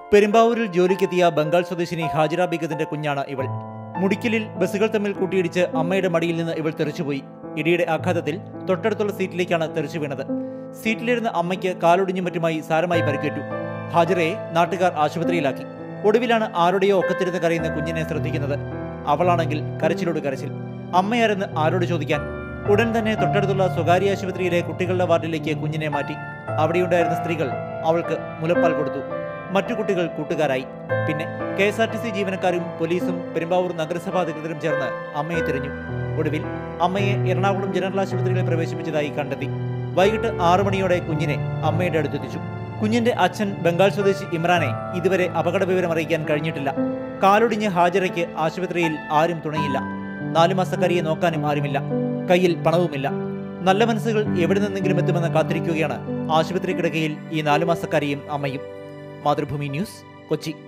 പെരുമ്പാവൂരിൽ ജോലിക്കെത്തിയ ബംഗാൾ സ്വദേശിനി ഹാജിറ ബീഗത്തിന്റെ കുഞ്ഞാണ് ഇവൾ മുടിക്കലിൽ ബസ്സുകൾ തമ്മിൽ കൂട്ടിയിടിച്ച് അമ്മയുടെ മടിയിൽ നിന്ന് ഇവൾ തെറിച്ചുപോയി ഇടിയുടെ ആഘാതത്തിൽ തൊട്ടടുത്തുള്ള സീറ്റിലേക്കാണ് തെറിച്ചു വീണത് സീറ്റിലിരുന്ന അമ്മയ്ക്ക് കാലൊടിഞ്ഞും മറ്റുമായി സാരമായി പരിക്കേറ്റു ഹാജിറയെ നാട്ടുകാർ ആശുപത്രിയിലാക്കി ഒടുവിലാണ് ആരുടെയോ ഒക്കത്തിരുന്ന് കരയുന്ന കുഞ്ഞിനെ ശ്രദ്ധിക്കുന്നത് അവളാണെങ്കിൽ കരച്ചിലോട് കരച്ചിൽ അമ്മയാരെന്ന് ആരോട് ചോദിക്കാൻ ഉടൻ തന്നെ തൊട്ടടുത്തുള്ള സ്വകാര്യ ആശുപത്രിയിലെ കുട്ടികളുടെ വാർഡിലേക്ക് കുഞ്ഞിനെ മാറ്റി അവിടെയുണ്ടായിരുന്ന സ്ത്രീകൾ അവൾക്ക് മുലപ്പാൽ കൊടുത്തു മറ്റു കുട്ടികൾ കൂട്ടുകാരായി പിന്നെ K S R T C ജീവനക്കാരും പോലീസും പെരുമ്പാവൂർ നഗരസഭാ അധികൃതരും ചേർന്ന് അമ്മയെ തിരഞ്ഞു ഒടുവിൽ അമ്മയെ എറണാകുളം ജനറൽ ആശുപത്രിയിൽ പ്രവേശിപ്പിച്ചതായി കണ്ടെത്തി വൈകിട്ട് ആറു മണിയോടെ കുഞ്ഞിനെ അമ്മയുടെ അടുത്തെത്തിച്ചു കുഞ്ഞിന്റെ അച്ഛൻ ബംഗാൾ സ്വദേശി ഇമ്രാനെ ഇതുവരെ അപകട വിവരം അറിയിക്കാൻ കഴിഞ്ഞിട്ടില്ല കാലൊടിഞ്ഞ് ഹാജരയ്ക്ക് ആശുപത്രിയിൽ ആരും തുണയില്ല നാലു മാസക്കാരിയെ നോക്കാനും ആരുമില്ല കയ്യിൽ പണവുമില്ല നല്ല മനസ്സുകൾ എവിടെ നിന്നെങ്കിലും എത്തുമെന്ന് കാത്തിരിക്കുകയാണ് ആശുപത്രി കിടക്കയിൽ ഈ നാലു മാസക്കാരിയും അമ്മയും മാതൃഭൂമി ന്യൂസ് കൊച്ചി